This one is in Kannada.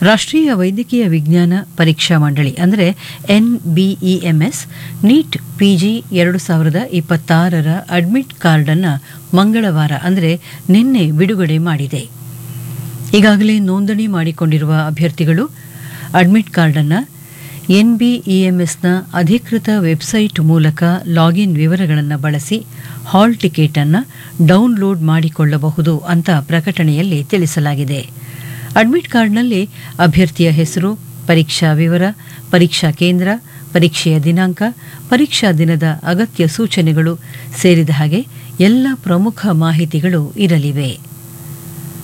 ರಾಷ್ಟ್ರೀಯ ವೈದ್ಯಕೀಯ ವಿಜ್ಞಾನ ಪರೀಕ್ಷಾ ಮಂಡಳಿ ಅಂದರೆ ಎನ್ಬಿಇಎಂಎಸ್ ನೀಟ್ ಪಿಜಿ ಎರಡು ಸಾವಿರದ ಇಪ್ಪತ್ತಾರರ ಅಡ್ಮಿಟ್ ಕಾರ್ಡ್ ಅನ್ನು ಮಂಗಳವಾರ ಅಂದರೆ ನಿನ್ನೆ ಬಿಡುಗಡೆ ಮಾಡಿದೆ ಈಗಾಗಲೇ ನೋಂದಣಿ ಮಾಡಿಕೊಂಡಿರುವ ಅಭ್ಯರ್ಥಿಗಳು ಅಡ್ಮಿಟ್ ಕಾರ್ಡ್ ಅನ್ನು ಎನ್ಬಿಇಎಂಎಸ್ನ ಅಧಿಕೃತ ವೆಬ್ಸೈಟ್ ಮೂಲಕ ಲಾಗಿನ್ ವಿವರಗಳನ್ನು ಬಳಸಿ ಹಾಲ್ ಟಿಕೆಟ್ ಅನ್ನು ಡೌನ್ಲೋಡ್ ಮಾಡಿಕೊಳ್ಳಬಹುದು ಅಂತ ಪ್ರಕಟಣೆಯಲ್ಲಿ ತಿಳಿಸಲಾಗಿದೆ ಅಡ್ಮಿಟ್ ಕಾರ್ಡ್ನಲ್ಲಿ ಅಭ್ಯರ್ಥಿಯ ಹೆಸರು ಪರೀಕ್ಷಾ ವಿವರ ಪರೀಕ್ಷಾ ಕೇಂದ್ರ ಪರೀಕ್ಷೆಯ ದಿನಾಂಕ ಪರೀಕ್ಷಾ ದಿನದ ಅಗತ್ಯ ಸೂಚನೆಗಳು ಸೇರಿದ ಹಾಗೆ ಎಲ್ಲ ಪ್ರಮುಖ ಮಾಹಿತಿಗಳು ಇರಲಿವೆ